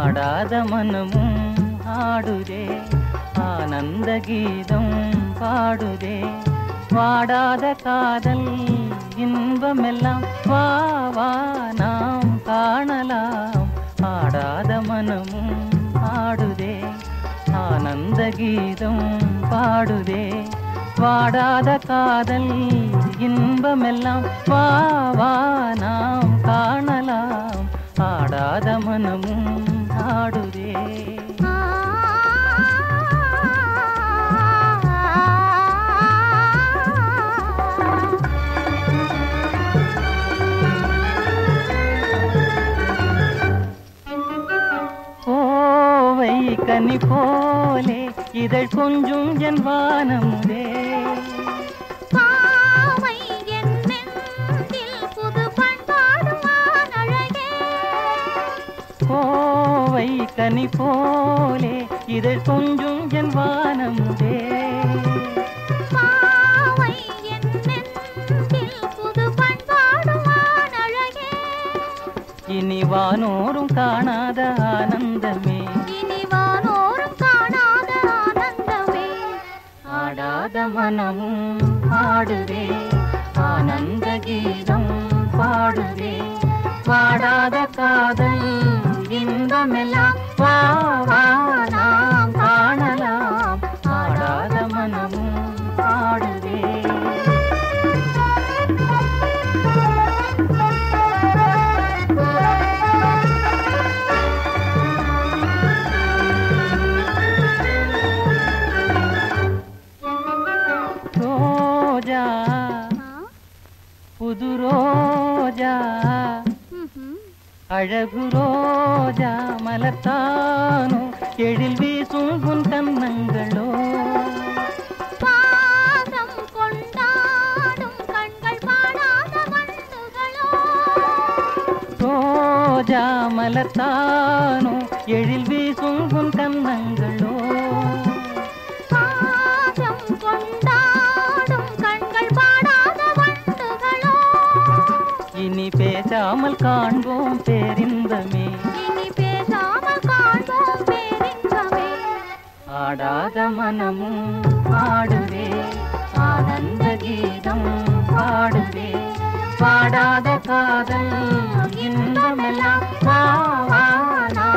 ஆடாத மனமும் ஆடுதே ஆனந்த கீதம் பாடுதே வாடாத காதல் இன்பமெல்லாம் வா வா நாம் காணலாம் ஆடாத மனமும் ஆடுதே ஆனந்த கீதம் பாடுதே வாடாத காதல் இன்பமெல்லாம் வா வா நாம் காணலாம் ஆடாத மனமும் ஆடுதே கோவை கனி போலே இதழ் கொஞ்சும் என் வானமுதே பாவை என் நெஞ்சில் புது பண்பாடுவான் அழகே கோவை கனி போலே இதழ் கொஞ்சும் என் வானமுதே பாவை என் நெஞ்சில் புது பண்பாடுவான் அழகே இனி வானோரும் காணாத ஆனந்தமே இனி வானோரும் காணாத ஆனந்தமே ஆடாத மனமும் ஆடுதே ஆனந்த கீதம் பாடுதே வாடாத காதல் இன்பமெல்லாம் வா வா நாம் காணலாம் ஆடாத மனமும் ஆடுதே ரோஜா புது ரோஜா அழகு ரோஜா மலர்த்தானோ எழில் வீசும் உன் கன்னங்களோ பாசம் கொண்டாடும் கண்கள் பாடாத வண்டுகளோ ரோஜா மலர்த்தானோ எழில் வீசும் உன் கன்னங்களோ பாசம் கொண்டாடும் கண்கள் பாடாத வண்டுகளோ இனி பேசாமல் காண்போம் பேரின்பமே இனி பேசாமல் காண்போம் பேரின்பமே ஆடாத மனமும் ஆடுதே ஆனந்த கீதம் பாடுதே பாடாத காதல் இன்பமெல்லாம் வா வா